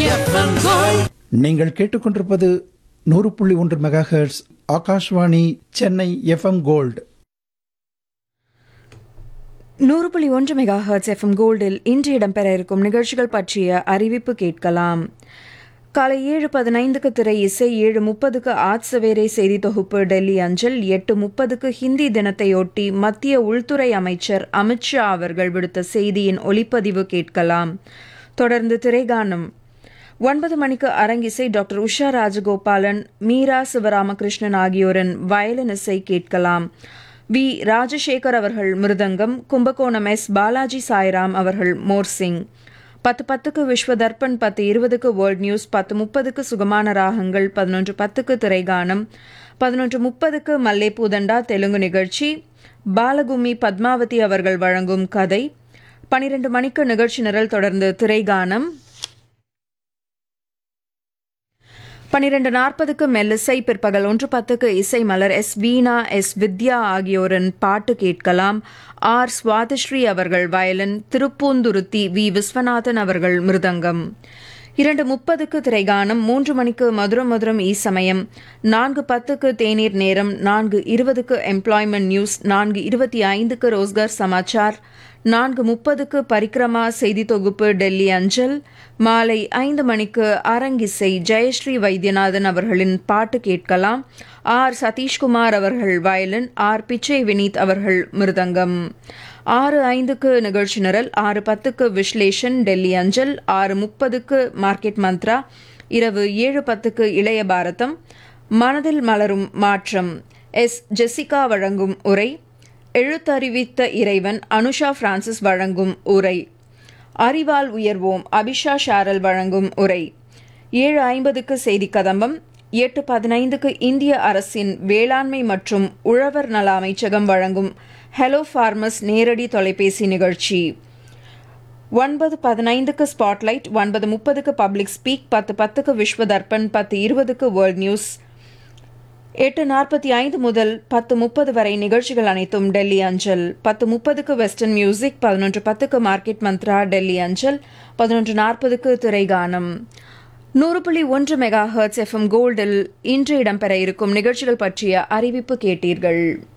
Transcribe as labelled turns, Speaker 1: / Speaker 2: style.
Speaker 1: FM Gold.
Speaker 2: நீங்கள் கேட்டுக்கொண்டிருப்பது நூறு புள்ளி ஒன்று mega hertz Akashvani Chennai FM gold
Speaker 3: நூறு புள்ளி ஒன்று மெகா ஹர்ட்ஸ் எஃப்எம் கோல்டில் இன்று இடம்பெற இருக்கும் நிகழ்ச்சிகள் பற்றிய அறிவிப்பு கேட்கலாம் காலை ஏழு பதினைந்துக்கு திரை இசை ஏழு முப்பதுக்கு ஆத் சவேரே செய்தி தொகுப்பு டெல்லி அஞ்சல் எட்டு முப்பதுக்கு ஹிந்தி தினத்தையொட்டி மத்திய உள்துறை அமைச்சர் அமித்ஷா அவர்கள் விடுத்த செய்தியின் ஒளிப்பதிவு கேட்கலாம் தொடர்ந்து திரைகானம் ஒன்பது மணிக்கு அரங்கிசை டாக்டர் உஷா ராஜகோபாலன் மீரா சிவராமகிருஷ்ணன் ஆகியோரின் வயலின் இசை கேட்கலாம் வி ராஜசேகர் அவர்கள் மிருதங்கம் கும்பகோணம் எஸ் பாலாஜி சாய்ராம் அவர்கள் மோர்சிங் பத்து பத்துக்கு விஸ்வ தர்ப்பண் பத்து இருபதுக்கு வேர்ல்ட் நியூஸ் பத்து முப்பதுக்கு சுகமான ராகங்கள் பதினொன்று பத்துக்கு திரைகானம் பதினொன்று முப்பதுக்கு மல்லே பூதண்டா தெலுங்கு நிகழ்ச்சி பாலகுமி பத்மாவதி அவர்கள் வழங்கும் கதை பனிரெண்டு மணிக்கு நிகழ்ச்சி நிரல் தொடர்ந்து திரைகானம் பனிரெண்டு நாற்பதுக்கு மெல்லிசை பிற்பகல் ஒன்று பத்துக்கு இசை மலர் எஸ் வீணா எஸ் வித்யா ஆகியோரின் பாட்டு கேட்கலாம் ஆர் சுவாதிஸ்ரீ அவர்கள் வயலின் திருப்பூந்துருத்தி வி விஸ்வநாதன் அவர்கள் மிருதங்கம் இரண்டு முப்பதுக்கு திரைகானம் மூன்று மணிக்கு மதுரம் மதுரம் ஈ சமயம் நான்கு பத்துக்கு தேநீர் நேரம் நான்கு இருபதுக்கு எம்ப்ளாய்மெண்ட் நியூஸ் நான்கு இருபத்தி ஐந்துக்கு ரோஸ்கர் சமாச்சார் நான்கு முப்பதுக்கு பரிக்ரமா செய்தி தொகுப்பு டெல்லி அஞ்சல் மாலை ஐந்து மணிக்கு அரங்கிசை ஜெயஸ்ரீ வைத்தியநாதன் அவர்களின் பாட்டு கேட்கலாம் ஆர் சதீஷ்குமார் அவர்கள் வயலின் ஆர் பிச்சை வினீத் அவர்கள் மிருதங்கம் ஆறு ஐந்துக்கு நிகழ்ச்சி நிரல் ஆறு பத்துக்கு விஸ்லேஷன் டெல்லி அஞ்சல் ஆறு முப்பதுக்கு மார்க்கெட் மந்த்ரா இரவு ஏழு பத்துக்கு இளைய பாரதம் மனதில் மலரும் மாற்றம் எஸ் ஜெசிகா வழங்கும் உரை எழுத்தறிவித்த இறைவன் அனுஷா பிரான்சிஸ் வழங்கும் உரை அறிவால் உயர்வோம் அபிஷா ஷாரல் வழங்கும் உரை ஏழு ஐம்பதுக்கு செய்தி கதம்பம் எட்டு பதினைந்துக்கு இந்திய அரசின் வேளாண்மை மற்றும் உழவர் நல அமைச்சகம் வழங்கும் ஹலோ ஃபார்மர்ஸ் நேரடி தொலைபேசி நிகழ்ச்சி ஒன்பது பதினைந்துக்கு ஸ்பாட்லைட் ஒன்பது முப்பதுக்கு பப்ளிக் ஸ்பீக் பத்து பத்துக்கு விஸ்வ தர்ப்பண் பத்து இருபதுக்கு வேர்ல்ட் நியூஸ் எட்டு நாற்பத்தி ஐந்து முதல் பத்து முப்பது வரை நிகழ்ச்சிகள் அனைத்தும் டெல்லி அஞ்சல் பத்து முப்பதுக்கு வெஸ்டர்ன் மியூசிக் பதினொன்று பத்துக்கு மார்க்கெட் மந்த்ரா டெல்லி அஞ்சல் பதினொன்று நாற்பதுக்கு திரைகானம் நூறு புள்ளி ஒன்று மெகா ஹர்ட்ஸ் எஃப்எம் கோல்டில் இன்று இடம்பெற இருக்கும் நிகழ்ச்சிகள் பற்றிய அறிவிப்பு கேட்டீர்கள்